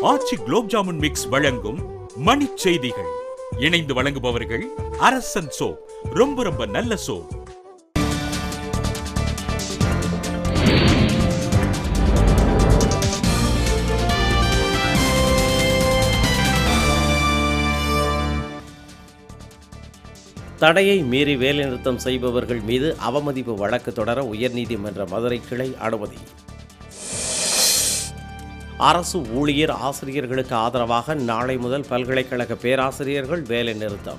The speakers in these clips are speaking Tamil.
ஆச்சி குலோப் ஜாமுன் மிக்ஸ் வழங்கும் மணிச் செய்திகள் இணைந்து வழங்குபவர்கள் அரசன் சோ ரொம்ப ரொம்ப நல்ல சோ தடையை மீறி வேலைநிறுத்தம் செய்பவர்கள் மீது அவமதிப்பு வழக்கு தொடர உயர்நீதிமன்ற மதுரை கிளை அனுமதி அரசு ஊழியர் ஆசிரியர்களுக்கு ஆதரவாக நாளை முதல் பல்கலைக்கழக பேராசிரியர்கள் வேலை நிறுத்தம்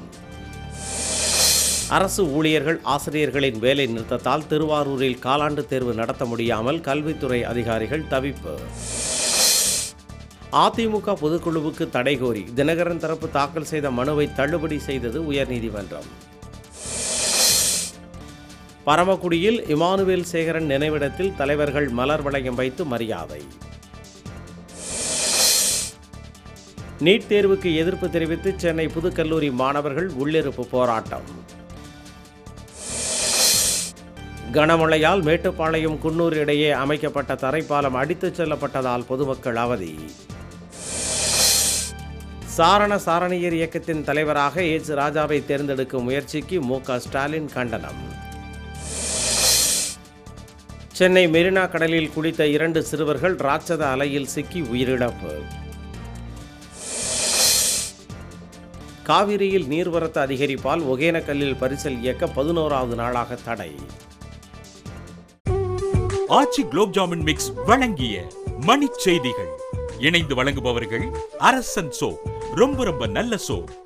அரசு ஊழியர்கள் ஆசிரியர்களின் வேலை நிறுத்தத்தால் திருவாரூரில் காலாண்டு தேர்வு நடத்த முடியாமல் கல்வித்துறை அதிகாரிகள் தவிப்பு அதிமுக பொதுக்குழுவுக்கு தடை கோரி தினகரன் தரப்பு தாக்கல் செய்த மனுவை தள்ளுபடி செய்தது உயர்நீதிமன்றம் பரமக்குடியில் இமானுவேல் சேகரன் நினைவிடத்தில் தலைவர்கள் மலர் வளையம் வைத்து மரியாதை நீட் தேர்வுக்கு எதிர்ப்பு தெரிவித்து சென்னை புதுக்கல்லூரி மாணவர்கள் உள்ளிருப்பு போராட்டம் கனமழையால் மேட்டுப்பாளையம் குன்னூர் இடையே அமைக்கப்பட்ட தரைப்பாலம் அடித்துச் செல்லப்பட்டதால் பொதுமக்கள் அவதி சாரண சாரணியர் இயக்கத்தின் தலைவராக எச் ராஜாவை தேர்ந்தெடுக்கும் முயற்சிக்கு மு க ஸ்டாலின் கண்டனம் சென்னை மெரினா கடலில் குளித்த இரண்டு சிறுவர்கள் ராட்சத அலையில் சிக்கி உயிரிழப்பு காவிரியில் நீர்வரத்து அதிகரிப்பால் ஒகேனக்கல்லில் பரிசல் இயக்க பதினோராவது நாளாக தடை ஆச்சி குலோப் ஜாமுன் மிக்ஸ் வழங்கிய மணிச் செய்திகள் இணைந்து வழங்குபவர்கள் அரசன் சோ ரொம்ப ரொம்ப நல்ல சோ